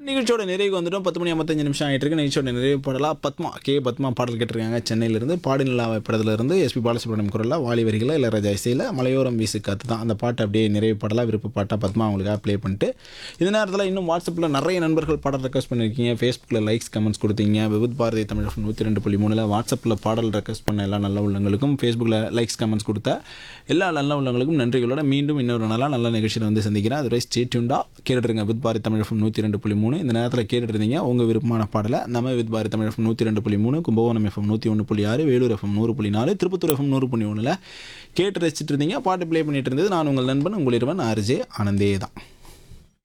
நிகழ்ச்சியோட நிறைவுக்கு வந்துட்டோம் பத்து மணி ஐம்பத்தஞ்சு நிமிஷம் ஆகிட்டு இருக்கு நிகழ்ச்சியோட நிறைவு பாடலாம் பத்மா கே பத்மா பாடல் கேட்டிருக்காங்க சென்னையிலிருந்து பாடிநிலா படத்துலேருந்து எஸ்பி பாலசுப்ரமணியம் குரலில் வாலி வரிகளில் இளையராஜா இசையில் மலையோரம் வீசு காத்து தான் அந்த பாட்டு அப்படியே நிறைவு பாடலாக விருப்ப பாட்டாக பத்மா அவங்களுக்காக ப்ளே பண்ணிட்டு இந்த நேரத்தில் இன்னும் வாட்ஸ்அப்பில் நிறைய நண்பர்கள் பாடல் ரெக்வஸ்ட் பண்ணியிருக்கீங்க ஃபேஸ்புக்கில் லைக்ஸ் கமெண்ட்ஸ் கொடுத்தீங்க விபத் பாரதி தமிழ் நூற்றி ரெண்டு புள்ளி மூணில் வாட்ஸ்அப்பில் பாடல் ரெக்வஸ்ட் பண்ண எல்லா நல்ல உள்ளங்களுக்கும் ஃபேஸ்புக்கில் லைக்ஸ் கமெண்ட்ஸ் கொடுத்த எல்லா நல்ல உள்ளங்களுக்கும் நன்றிகளோட மீண்டும் இன்னொரு நாளாக நல்ல நிகழ்ச்சியில் வந்து சந்திக்கிறேன் அதுவரை ஸ்டேட்யூண்டா கேட்டுருங்க வித் பாரதி தமிழ் நூற்றி ரெண்டு புள்ளி மூணு இந்த நேரத்தில் கேட்டுட்டு இருந்தீங்க உங்கள் விருப்பமான பாடலை நம்ம வித் பாரதி தமிழ் எஃப்எம் நூற்றி ரெண்டு புள்ளி மூணு கும்பகோணம் எஃப்எம் நூற்றி ஒன்று புள்ளி ஆறு வேலூர் எஃப்எம் நூறு புள்ளி நாலு திருப்பத்தூர் எஃப்எம் நூறு புள்ளி ஒன்றில் கேட்டு ரசிச்சிட்டு இருந்தீங்க பாட்டு ப்ளே பண்ணிட்டு இருந்தது நான் உங்கள் நண்பன் உங்கள் இருவன் ஆர்ஜே ஆனந்தே தான்